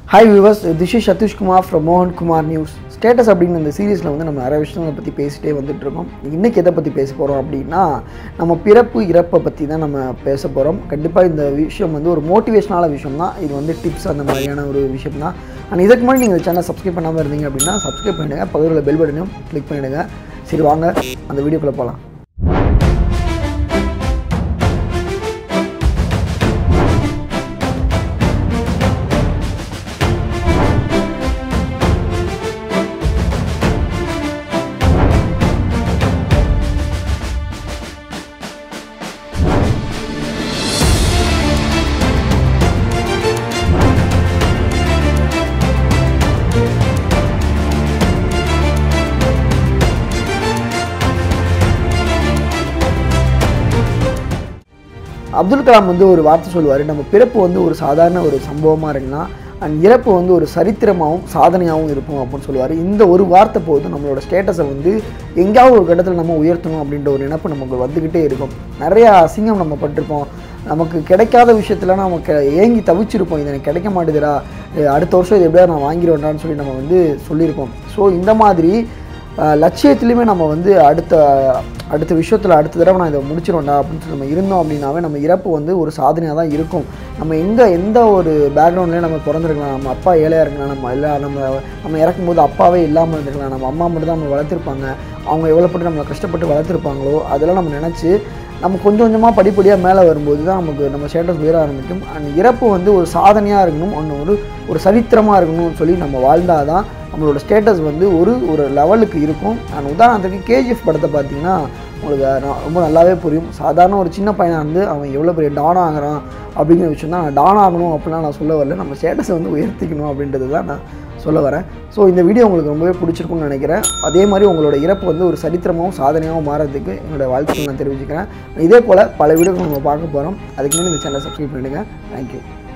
hi viewers this is Satishkumar from மோகன் Kumar news status அப்படின்னு இந்த சீரீஸில் வந்து நம்ம நிறைய விஷயங்களை பற்றி பேசிட்டே வந்துட்டு இருக்கோம் இன்றைக்கி எதை பற்றி பேச போகிறோம் அப்படின்னா நம்ம பிறப்பு இறப்பை பற்றி தான் நம்ம பேச போகிறோம் கண்டிப்பாக இந்த விஷயம் வந்து ஒரு மோட்டிவேஷனான விஷயம் தான் இது வந்து டிப்ஸ் அந்த மாதிரியான ஒரு விஷயம் தான் அண்ட் இதுக்கு முன்னாடி நீங்கள் சேனல் சப்ஸ்கிரைப் பண்ணாமல் இருந்தீங்க அப்படின்னா சப்ஸ்கிரைப் பண்ணிடுங்க பக்கத்தில் பெல் பட்டனையும் கிளிக் பண்ணிடுங்க சரி வாங்க அந்த வீடியோக்குள்ளே போகலாம் அப்துல் கலாம் வந்து ஒரு வார்த்தை சொல்லுவார் நம்ம பிறப்பு வந்து ஒரு சாதாரண ஒரு சம்பவமாக இருக்கலாம் அண்ட் இறப்பு வந்து ஒரு சரித்திரமாகவும் சாதனையாகவும் இருக்கும் அப்படின்னு சொல்லுவார் இந்த ஒரு வார்த்தை போதும் நம்மளோட ஸ்டேட்டஸை வந்து எங்கேயாவது ஒரு கட்டத்தில் நம்ம உயர்த்தணும் அப்படின்ற ஒரு நினப்பு நமக்கு வந்துக்கிட்டே இருக்கும் நிறையா அசிங்கம் நம்ம பட்டிருப்போம் நமக்கு கிடைக்காத விஷயத்தில் நமக்கு ஏங்கி தவிச்சிருப்போம் இது எனக்கு கிடைக்க மாட்டேதுடா அஹ் அடுத்த வருஷம் இது எப்படியா நான் வாங்கிடுவேன்டான்னு சொல்லி நம்ம வந்து சொல்லியிருப்போம் ஸோ இந்த மாதிரி அஹ் லட்சியத்துலேயுமே நம்ம வந்து அடுத்த அடுத்த விஷயத்தில் அடுத்த தடவை நான் இதை முடிச்சிடுவேன்டா அப்படின்னு சொல்லி நம்ம இருந்தோம் அப்படின்னாவே நம்ம இறப்பு வந்து ஒரு சாதனையாக தான் இருக்கும் நம்ம எங்கே எந்த ஒரு பேக்ரவுண்ட்லேயும் நம்ம பிறந்திருக்கலாம் நம்ம அப்பா ஏழையாக இருக்கலாம் நம்ம இல்லை நம்ம நம்ம இறக்கும்போது அப்பாவே இல்லாமல் இருந்திருக்கலாம் நம்ம அம்மா மட்டும் தான் நம்ம வளர்த்துருப்பாங்க அவங்க எவ்வளோப்பட்டு நம்மளை கஷ்டப்பட்டு வளர்த்துருப்பாங்களோ அதெல்லாம் நம்ம நினச்சி நம்ம கொஞ்சம் கொஞ்சமாக படிப்படியாக மேலே வரும்போது தான் நமக்கு நம்ம ஸ்டேட்டஸ் உயர ஆரம்பிக்கும் அண்ட் இறப்பு வந்து ஒரு சாதனையாக இருக்கணும் ஒன்று ஒரு ஒரு சரித்திரமாக இருக்கணும்னு சொல்லி நம்ம வாழ்ந்தால் தான் நம்மளோட ஸ்டேட்டஸ் வந்து ஒரு ஒரு லெவலுக்கு இருக்கும் அண்ட் உதாரணத்துக்கு கேஜிஎஃப் படத்தை பார்த்தீங்கன்னா உங்களுக்கு நா- ரொம்ப நல்லாவே புரியும் சாதாரண ஒரு சின்ன பையனாக இருந்து அவன் எவ்வளோ பெரிய டான் ஆகிறான் அப்படிங்கிற விஷயம் தான் நான் டான் ஆகணும் அப்படிலாம் நான் சொல்ல வரல நம்ம ஸ்டேட்டஸை வந்து உயர்த்திக்கணும் அப்படின்றது தான் நான் சொல்ல வரேன் ஸோ இந்த வீடியோ உங்களுக்கு ரொம்பவே பிடிச்சிருக்கும்னு நினைக்கிறேன் அதே மாதிரி உங்களோட இறப்பு வந்து ஒரு சரித்திரமாகவும் சாதனையாகவும் மாறதுக்கு என்னோட வாழ்த்துக்கள் நான் தெரிவிச்சுக்கிறேன் இதே போல் பல வீடியோக்கள் நம்ம பார்க்க போகிறோம் அதுக்கு முன்னாடி இந்த சேனலை சப்ஸ்கிரைப் பண்ணிடுங்க தேங்க்யூ